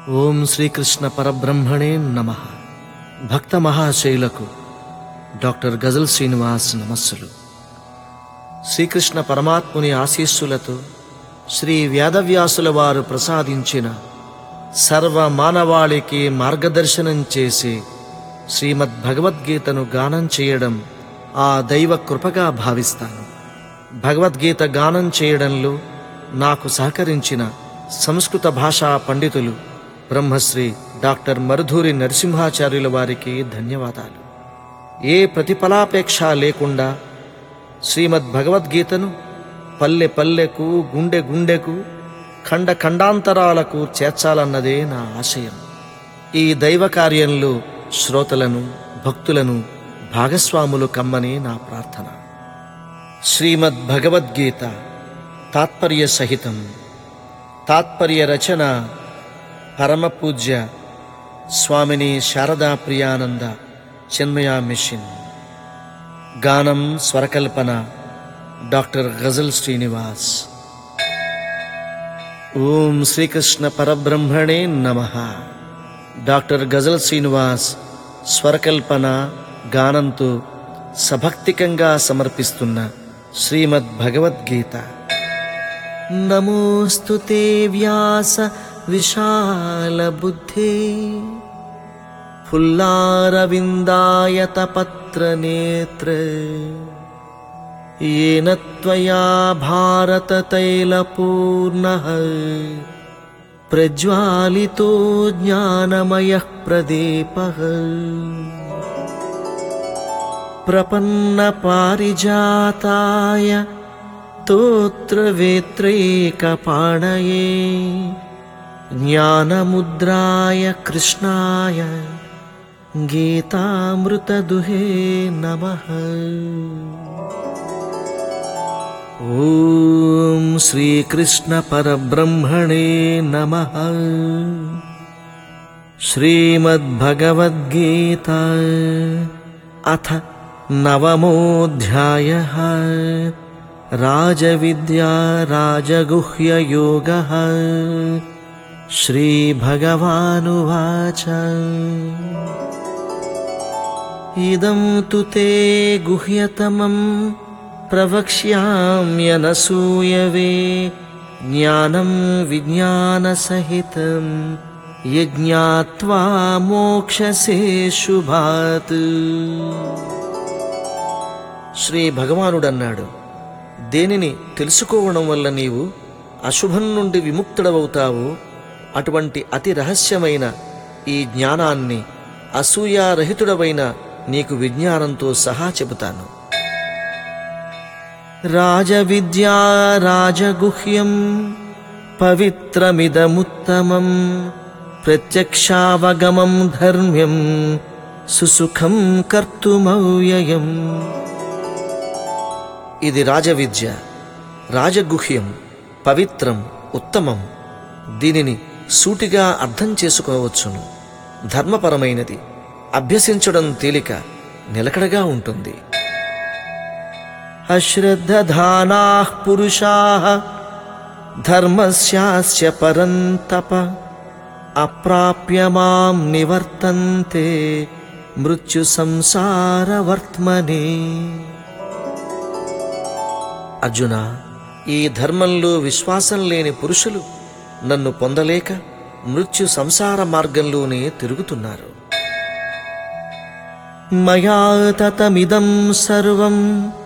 ఓం శ్రీకృష్ణ పరబ్రహ్మణే నమ భక్త మహాశైలకు డాక్టర్ గజల్ శ్రీనివాస్ నమస్సులు శ్రీకృష్ణ పరమాత్ముని ఆశీస్సులతో శ్రీ వేదవ్యాసుల వారు ప్రసాదించిన సర్వ మానవాళికి మార్గదర్శనం చేసి శ్రీమద్ భగవద్గీతను గానం చేయడం ఆ దైవ కృపగా భావిస్తాను భగవద్గీత గానం చేయడంలో నాకు సహకరించిన సంస్కృత భాషా పండితులు బ్రహ్మశ్రీ డాక్టర్ మరుధూరి నరసింహాచార్యుల వారికి ధన్యవాదాలు ఏ ప్రతిఫలాపేక్ష లేకుండా శ్రీమద్ భగవద్గీతను పల్లె పల్లెకు గుండె గుండెకు ఖండ ఖండాంతరాలకు చేర్చాలన్నదే నా ఆశయం ఈ దైవ కార్యంలో శ్రోతలను భక్తులను భాగస్వాములు కమ్మని నా ప్రార్థన శ్రీమద్ భగవద్గీత తాత్పర్య సహితం తాత్పర్య రచన పరమపూజ్య స్వామిని శారదా ప్రియానంద చిన్మయ మిషన్ గానం స్వరకల్పన డాక్టర్ గజల్ శ్రీనివాస్ ఓం శ్రీకృష్ణ పరబ్రహ్మణే నమ డాక్టర్ గజల్ శ్రీనివాస్ స్వరకల్పన గానంతో సభక్తికంగా సమర్పిస్తున్న శ్రీమద్ భగవద్గీత నమోస్తు తే వ్యాస విశాల బుద్ధే ఫుల్లారవిందాయత పత్ర నేత్ర येन त्वया भारततैलपूर्णः प्रज्वालितो ज्ञानमयः प्रदीपः प्रपन्नपारिजाताय तोत्रवेत्रैकपाणये ज्ञानमुद्राय कृष्णाय गीतामृतदुहे नमः ॐ श्रीकृष्णपरब्रह्मणे नमः श्रीमद्भगवद्गीता अथ नवमोऽध्यायः राजविद्या राजगुह्ययोगः श्रीभगवानुवाच इदं तु ते गुह्यतमम् प्रवक्ष्याम्यनसूयवे ज्ञानं विज्ञानसहितं यज्ञात्वा మోక్షసే శుభాత్ శ్రీ భగవానుడన్నాడు దేనిని తెలుసుకోవడం వల్ల నీవు అశుభం నుండి విముక్తుడవవుతావో అటువంటి అతి రహస్యమైన ఈ జ్ఞానాన్ని అసూయారహితుడవైన నీకు విజ్ఞానంతో సహా చెబుతాను రాజవిద్యా రాజగుహ్యం పవిత్రమిదముత్తమం ప్రత్యక్షావగమం ధర్మ్యం సుసుఖం కర్తుమవ్యయం ఇది రాజవిద్య రాజగుహ్యం పవిత్రం ఉత్తమం దీనిని సూటిగా అర్థం చేసుకోవచ్చును ధర్మపరమైనది అభ్యసించడం తేలిక నిలకడగా ఉంటుంది అశ్రద్ధధానాః పురుషాः ధర్మస్యాస్య పరంతప అప్రాప్య మాం నివర్తంతే మృత్యు సంసారవర్త్మనే అర్జున ఈ ధర్మంలో విశ్వాసం లేని పురుషులు నన్ను పొందలేక మృత్యు సంసార మార్గంలోనే తిరుగుతున్నారు మయా తతమిదం సర్వం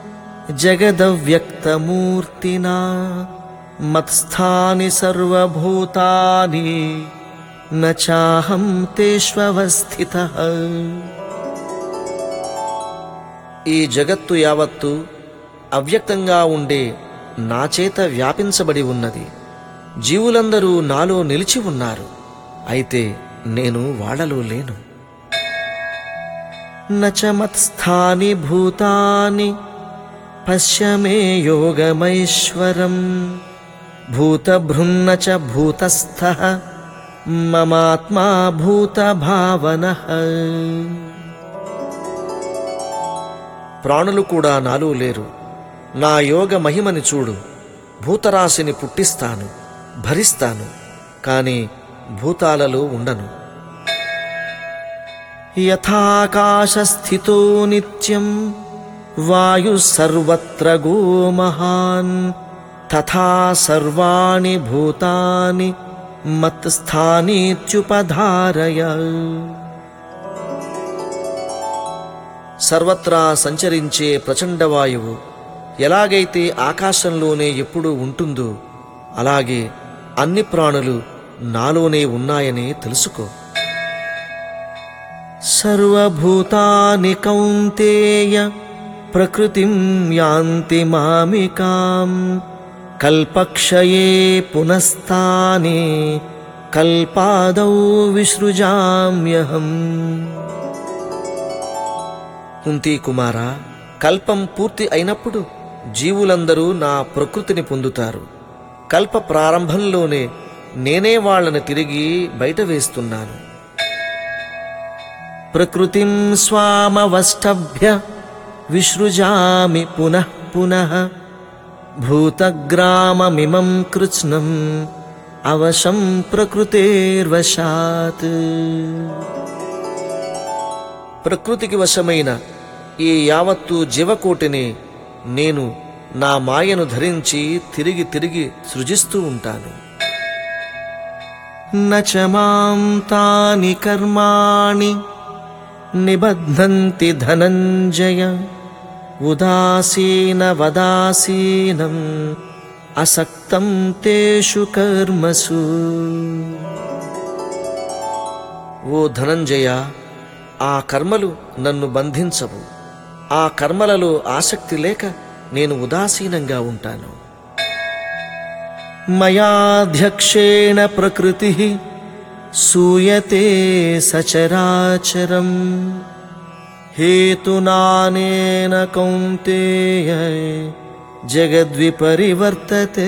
జగదవ్యక్తమూర్తినా మత్స్థాని సర్వభూతాని నాహం తేష్వస్థిత ఈ జగత్తు యావత్తు అవ్యక్తంగా ఉండే నా చేత వ్యాపించబడి ఉన్నది జీవులందరూ నాలో నిలిచి ఉన్నారు అయితే నేను వాళ్ళలో లేను నచ మత్స్థాని భూతాని పశ్య మే యోగమైశ్వరం భూతభృన్న చ భూతస్థ మమాత్మా భూతభావన ప్రాణులు కూడా నాలో లేరు నా యోగ మహిమని చూడు భూతరాశిని పుట్టిస్తాను భరిస్తాను కాని భూతాలలో ఉండను యథాకాశస్థితో నిత్యం వాయు సర్వత్ర గోమహాన్ తథా సర్వాణి భూతాని మత్స్థానీత్యుపధారయ సర్వత్రా సంచరించే ప్రచండ వాయువు ఎలాగైతే ఆకాశంలోనే ఎప్పుడూ ఉంటుందో అలాగే అన్ని ప్రాణులు నాలోనే ఉన్నాయని తెలుసుకో సర్వభూతాని కౌంతేయ ప్రకృతిం యాంతి మామికాం కల్పక్షయే పునస్తానే కల్పాదౌ విసృజామ్యహం కుంతీ కుమార కల్పం పూర్తి అయినప్పుడు జీవులందరూ నా ప్రకృతిని పొందుతారు కల్ప ప్రారంభంలోనే నేనే వాళ్ళని తిరిగి బయట వేస్తున్నాను ప్రకృతిం స్వామవష్టభ్య విసృజామి పునః పునః భూతగ్రామమిమం కృత్స్నం అవశం ప్రకృతేర్వశాత్ ప్రకృతికి వశమైన ఈ యావత్తు జీవకోటిని నేను నా మాయను ధరించి తిరిగి తిరిగి సృజిస్తూ ఉంటాను నచ మాం తాని కర్మాణి నిబధ్నంతి ధనంజయ ఉదాసీన వదాసీనం అసక్తం తేషు కర్మసు ఓ ధనంజయ ఆ కర్మలు నన్ను బంధించవు ఆ కర్మలలో ఆసక్తి లేక నేను ఉదాసీనంగా ఉంటాను మయాధ్యక్షేణ ప్రకృతి సూయతే సచరాచరం హేతునానేన కౌంతేయ జగద్విపరివర్తతే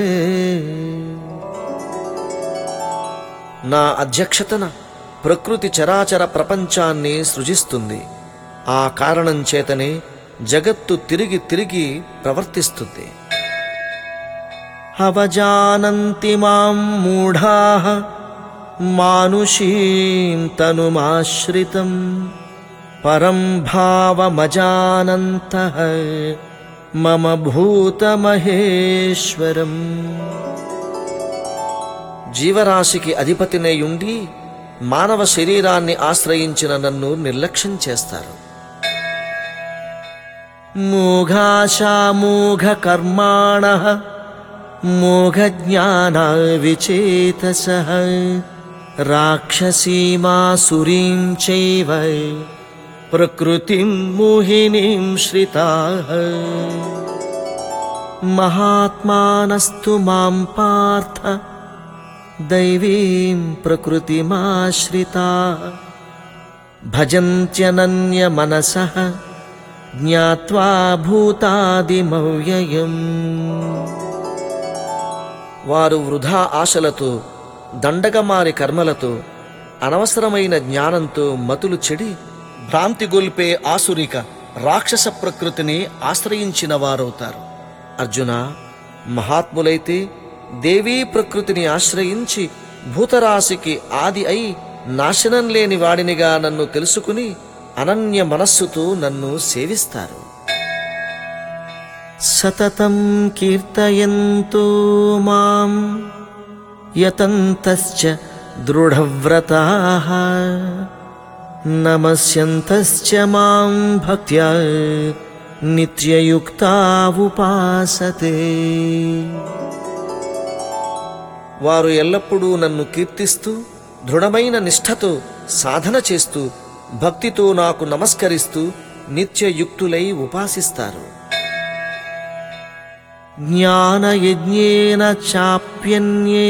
నా అధ్యక్షతన ప్రకృతి చరాచర ప్రపంచాన్ని సృజిస్తుంది ఆ కారణం చేతనే జగత్తు తిరిగి తిరిగి ప్రవర్తిస్తుంది అవజానంతి మాం మూఢా మానుషీం తనుమాశ్రితం పరం భావమజానంత మమ భూతమహేశ్వరం జీవరాశికి అధిపతినేయుండి మానవ శరీరాన్ని ఆశ్రయించిన నన్ను నిర్లక్ష్యం చేస్తారు మూఘాశామూఘ కర్మాణ మూఘజ్ఞాన విచేతస రాక్షసీమాసురీం చైవ ప్రకృతిం మోహినీం శ్రితా మహాత్మానస్తు మాం పార్థ దైవీం ప్రకృతిమాశ్రితా భజంత్యనన్యమనస జ్ఞాత్వా భూతాదిమవ్యయం వారు వృధా ఆశలతో దండగమారి కర్మలతో అనవసరమైన జ్ఞానంతో మతులు చెడి భ్రాంతి గొల్పే ఆసురిక రాక్షస ప్రకృతిని ఆశ్రయించిన వారవుతారు అర్జున మహాత్ములైతే దేవీ ప్రకృతిని ఆశ్రయించి భూతరాశికి ఆది అయి నాశనం లేని వాడినిగా నన్ను తెలుసుకుని అనన్య మనస్సుతో నన్ను సేవిస్తారు సతతం కీర్తయంతో మాం యతంతశ్చ దృఢవ్రతాః నమస్యంతశ్చ మాం భక్త్యా నిత్యయుక్తా ఉపాసతే వారు ఎల్లప్పుడూ నన్ను కీర్తిస్తూ దృఢమైన నిష్ఠతో సాధన చేస్తూ భక్తితో నాకు నమస్కరిస్తూ నిత్యయుక్తులై ఉపాసిస్తారు జ్ఞానయజ్ఞేన చాప్యన్యే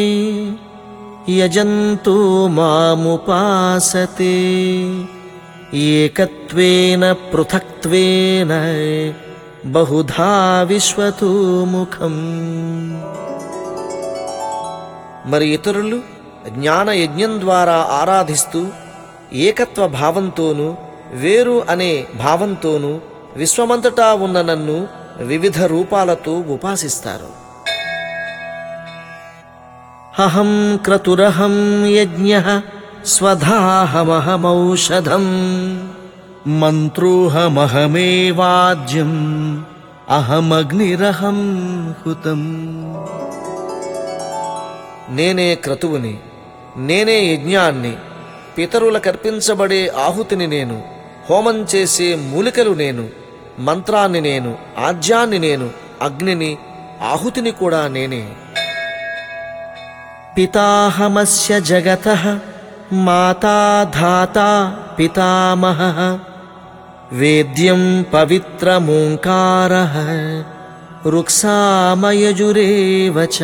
యజంతో మాముపాసతే ఏకత్వేన పృథక్త్వేన బహుధా విశ్వతో ముఖం మరి ఇతరులు జ్ఞాన యజ్ఞం ద్వారా ఆరాధిస్తూ ఏకత్వ భావంతోనూ వేరు అనే భావంతోనూ విశ్వమంతటా ఉన్న నన్ను వివిధ రూపాలతో ఉపాసిస్తారు అహం క్రతురహం యజ్ఞ స్వధాహమహమౌషధం మంత్రోహమహమేవాజ్యం అహమగ్నిరహం హుతం నేనే క్రతువుని నేనే యజ్ఞాన్ని పితరులకర్పించబడే ఆహుతిని నేను హోమం చేసే మూలికలు నేను మంత్రాన్ని నేను ఆజ్యాన్ని నేను అగ్నిని ఆహుతిని కూడా నేనే పితాహమస్య జగత మాతా ధాతా పితామహ వేద్యం పవిత్రమోంకార రుక్సామయజురేవ చ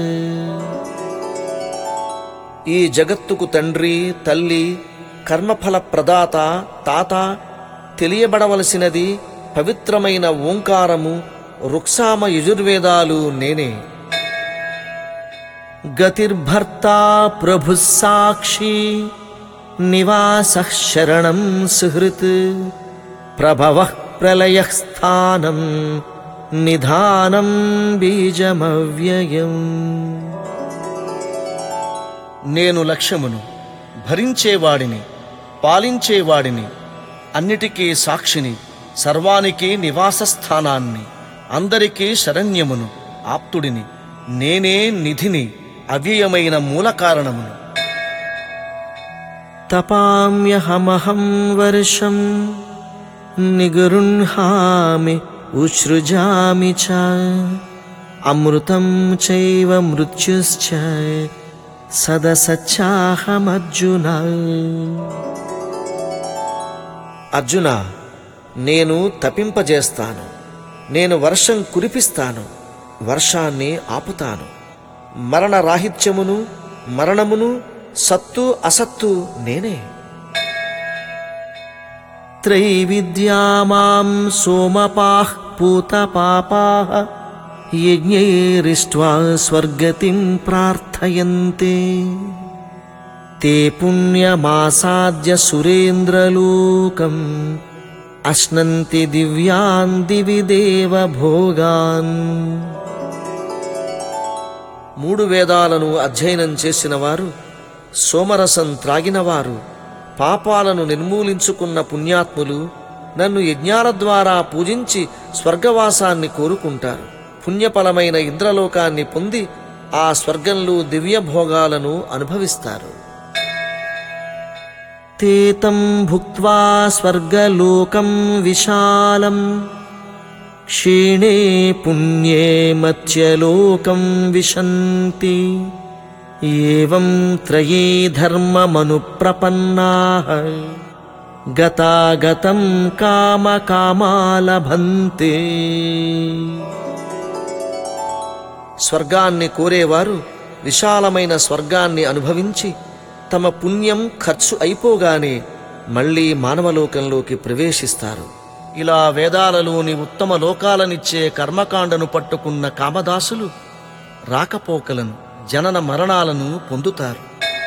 ఈ జగత్తుకు తండ్రి తల్లి కర్మఫల ప్రదాత తాత తెలియబడవలసినది పవిత్రమైన ఓంకారము రుక్సామ యజుర్వేదాలు నేనే గతిర్భర్తా ప్రభు సాక్షి నివాస శరణం సుహృత్ ప్రభవ ప్రళయ స్థానం నిధానం బీజమవ్యయం నేను లక్ష్యమును భరించేవాడిని పాలించేవాడిని అన్నిటికీ సాక్షిని సర్వానికి నివాస స్థానాన్ని అందరికీ శరణ్యమును ఆప్తుడిని నేనే నిధిని అవ్యయమైన మూల కారణమును तपाम्यहमहं वर्षं निगृह्णामि उच्छृजामि च अमृतं चैव मृत्युश्च సదసచ్చాహమర్జున అర్జున నేను తపింపజేస్తాను నేను వర్షం కురిపిస్తాను వర్షాన్ని ఆపుతాను మరణ రాహిత్యమును మరణమును సత్తు అసత్తు నేనే త్రైవిద్యా మాం సోమపాః పూతపాపాः యజ్ఞైరిష్ట్వా స్వర్గతిం ప్రార్థయంతే ते పుణ్యమాసాద్య సురేంద్రలోకం అశ్నంతి దివ్యాన్ దివి దేవ భోగాన్ మూడు వేదాలను అధ్యయనం చేసిన వారు సోమరసం త్రాగినవారు పాపాలను నిర్మూలించుకున్న పుణ్యాత్ములు నన్ను యజ్ఞాల ద్వారా పూజించి స్వర్గవాసాన్ని కోరుకుంటారు పుణ్యఫలమైన ఇంద్రలోకాన్ని పొంది ఆ స్వర్గంలో దివ్య భోగాలను అనుభవిస్తారు తేతం భుక్త్వా స్వర్గలోకం విశాలం క్షీణే పుణ్యే మత్స్యలోకం విశంతి ఏవం త్రయే ధర్మమనుప్రపన్నాః గతాగతం కామకామాలభంతే స్వర్గాన్ని కోరేవారు విశాలమైన స్వర్గాన్ని అనుభవించి తమ పుణ్యం ఖర్చు అయిపోగానే మళ్ళీ మానవలోకంలోకి ప్రవేశిస్తారు ఇలా వేదాలలోని ఉత్తమ లోకాలనిచ్చే కర్మకాండను పట్టుకున్న కామదాసులు రాకపోకలను జనన మరణాలను పొందుతారు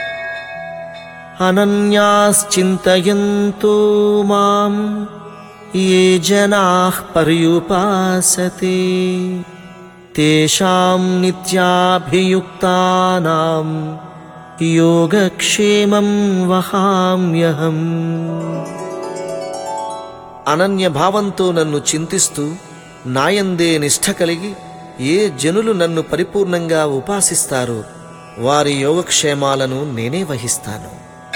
అనన్యాశ్చింతయంతో మాం ఏ జనాః పర్యుపాసతే తేషాం నిత్యాభియుక్తానాం యోగక్షేమం వహామ్యహం అనన్య భావంతో నన్ను చింతిస్తూ నాయందే నిష్ఠ కలిగి ఏ జనులు నన్ను పరిపూర్ణంగా ఉపాసిస్తారో వారి యోగక్షేమాలను నేనే వహిస్తాను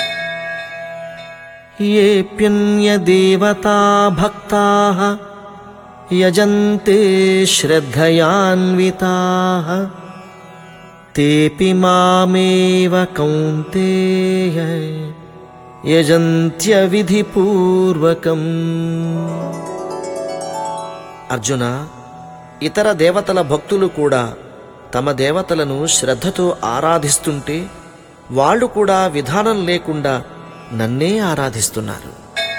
ఏప్యన్యదేవతా భక్తా యజంతే శ్రద్ధయాన్వితా తేపి మామేవ కౌంతేయ యజంత్య విధిపూర్వకం అర్జున ఇతర దేవతల భక్తులు కూడా తమ దేవతలను శ్రద్ధతో ఆరాధిస్తుంటే వాళ్ళు కూడా విధానం లేకుండా నన్నే ఆరాధిస్తున్నారు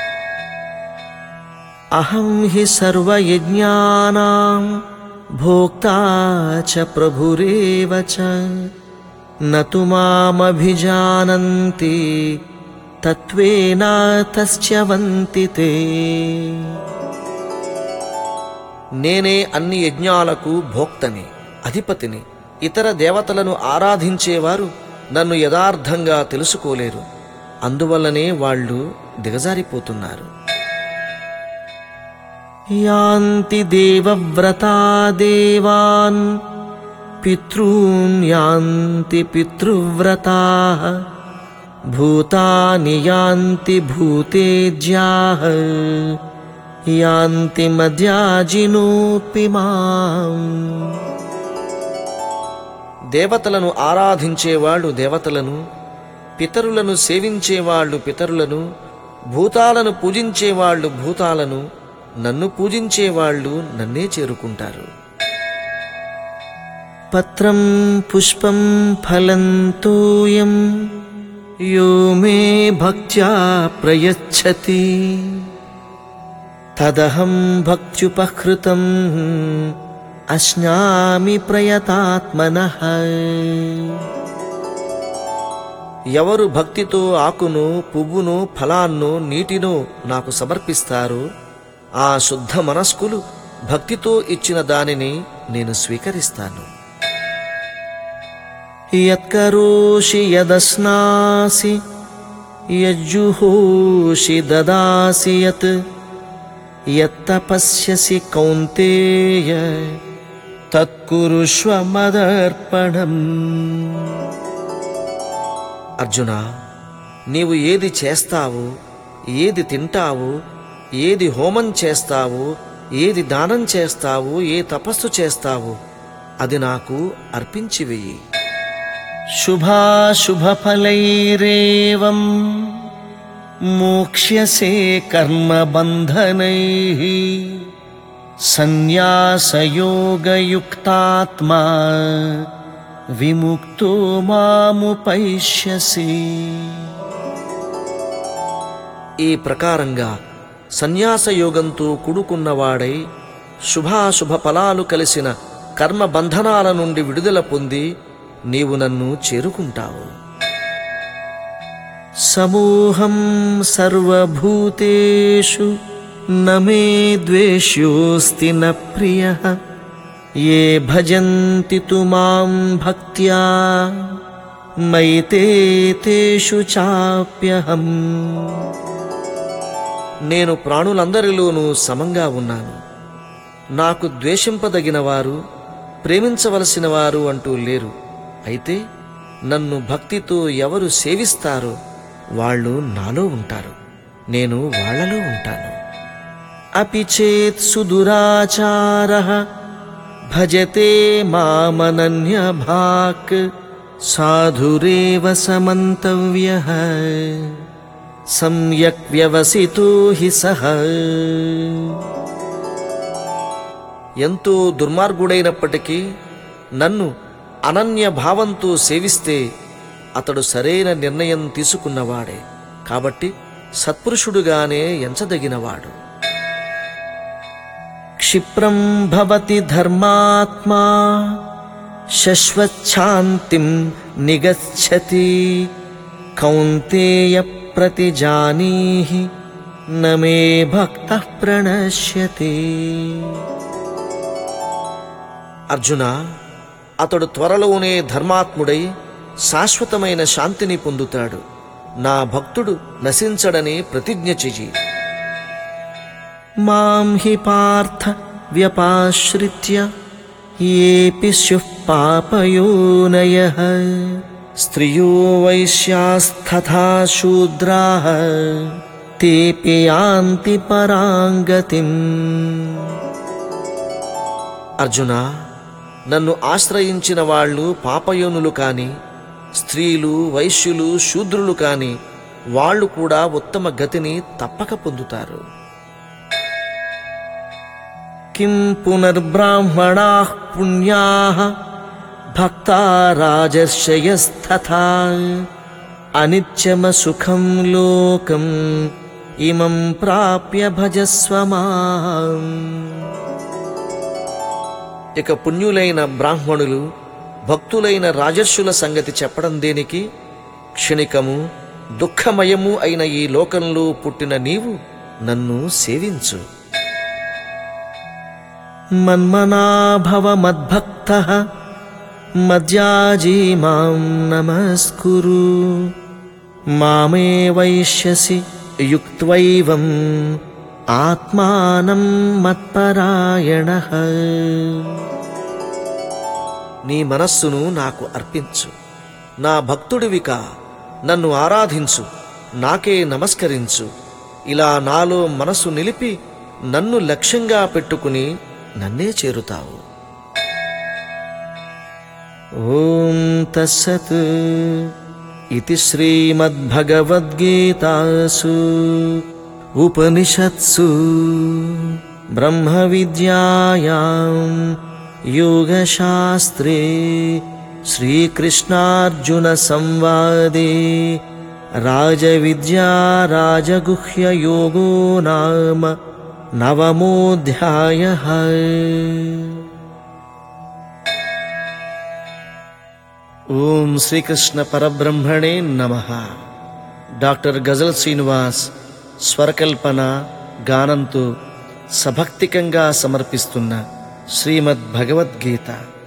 అహం హి సర్వయజ్ఞానాం భోక్తా చ ప్రభురేవ చ నతు మామభిజానంతి తత్వేన తస్యవంతి తే నేనే అన్ని యజ్ఞాలకు భోక్తని అధిపతిని ఇతర దేవతలను ఆరాధించేవారు నన్ను యథార్థంగా తెలుసుకోలేరు అందువల్లనే వాళ్ళు దిగజారిపోతున్నారు యాంతి దేవవ్రతా దేవాన్ పితॄన్ యాంతి పితృవ్రతా భూతాని యాంతి భూతేజ్యాః యాంతి మద్యాజినోపి మాం దేవతలను ఆరాధించేవాళ్ళు దేవతలను పితరులను సేవించేవాళ్ళు పితరులను భూతాలను పూజించేవాళ్ళు భూతాలను నన్ను పూజించేవాళ్ళు నన్నే చేరుకుంటారు పత్రం పుష్పం ఫలం తోయం యో మే భక్త్యా ప్రయచ్చతి తదహం భక్త్యుపహృతం అశ్నామి ప్రయతాత్మనః ఎవరు భక్తితో ఆకును పువ్వును ఫలాన్నో నీటినో నాకు సమర్పిస్తారో ఆ శుద్ధ మనస్కులు భక్తితో ఇచ్చిన దానిని నేను స్వీకరిస్తాను యత్కరోషి యదస్నాసి యజ్జుహోషి దదాసి యత్ యత్తపస్యసి కౌంతేయ తత్కురుష్వ మదర్పణం అర్జున నీవు ఏది చేస్తావో ఏది తింటావో ఏది హోమం చేస్తావో ఏది దానం చేస్తావో ఏ తపస్సు చేస్తావో అది నాకు అర్పించి వెయ్యి శుభాశుభఫలైరేవం మోక్ష్యసే కర్మబంధనై సన్యాసయోగయుక్తాత్మా విముక్తో మాముపైష్యసి ఈ ప్రకారంగా సన్యాసయోగంతో కూడుకున్నవాడై శుభాశుభ ఫలాలు కలిసిన కర్మ బంధనాల నుండి విడుదల పొంది నీవు నన్ను చేరుకుంటావు సమూహం సర్వభూతేషు నమే ద్వేష్యోస్తి న ప్రియ ఏ భజంతి తు మాం భక్త్యా మైతే తేషు చాప్యహం నేను ప్రాణులందరిలోనూ సమంగా ఉన్నాను నాకు ద్వేషింపదగిన వారు ప్రేమించవలసిన వారు అంటూ లేరు అయితే నన్ను భక్తితో ఎవరు సేవిస్తారో వాళ్ళు నాలో ఉంటారు నేను వాళ్ళలో ఉంటాను అపి చేత్ సుదురాచార భజతే మామనన్య భాక్ సాధురేవ సమంతవ్య సమ్యక్ వ్యవసితో హి సహ ఎంతో దుర్మార్గుడైనప్పటికీ నన్ను అనన్య భావంతో సేవిస్తే అతడు సరైన నిర్ణయం తీసుకున్నవాడే కాబట్టి సత్పురుషుడుగానే ఎంచదగినవాడు క్షిప్రం భవతి ధర్మాత్మా శశ్వచ్ఛాంతిం నిగచ్చతి కౌంతేయ ప్రతిజానీహి నమే భక్త ప్రణశ్యతి అర్జున అతడు త్వరలోనే ధర్మాత్ముడై శాశ్వతమైన శాంతిని పొందుతాడు నా భక్తుడు నశించడని ప్రతిజ్ఞ చెయ్యి మాం హి పార్థ వ్యపాశ్రిత్య ఏపి స్యుః పాపయోనయ స్త్రియో వైశ్యాస్తథా శూద్రాः తేపి యాంతి పరాంగతిం అర్జున నన్ను ఆశ్రయించిన వాళ్ళు పాపయోనులు కాని స్త్రీలు వైశ్యులు శూద్రులు కాని వాళ్ళు కూడా ఉత్తమ గతిని తప్పక పొందుతారు కిం పునర్బ్రాహ్మణాః పుణ్యాः భక్తా రాజర్షయస్తథా అనిత్యమసుఖం లోకం ఇమం ప్రాప్య భజస్వ మాం ఇక పుణ్యులైన బ్రాహ్మణులు భక్తులైన రాజర్షుల సంగతి చెప్పడం దేనికి క్షణికము దుఃఖమయము అయిన ఈ లోకంలో పుట్టిన నీవు నన్ను సేవించు మన్మనా భవ మద్భక్తః మద్యాజీ మాం నమస్కురు మామే వైష్యసి యుక్త్వైవం ఆత్మానం మత్పరాయణ నీ మనస్సును నాకు అర్పించు నా భక్తుడివిక నన్ను ఆరాధించు నాకే నమస్కరించు ఇలా నాలో మనసు నిలిపి నన్ను లక్ష్యంగా పెట్టుకుని నన్నే చేరుతావు ఓం తస్సత్ ఇది శ్రీమద్భగవద్గీతాసు ఉపనిషత్సు బ్రహ్మ విద్యాయాం యోగశాస్త్రే శ్రీకృష్ణార్జున సంవాదే రాజవిద్యా రాజగుహ్య యోగో నామ నవమోऽధ్యాయः ఓం శ్రీకృష్ణ పరబ్రహ్మణే నమ డాక్టర్ గజల్ శ్రీనివాస్ స్వరకల్పన గానంతో సభక్తికంగా సమర్పిస్తున్న శ్రీమద్ భగవద్గీత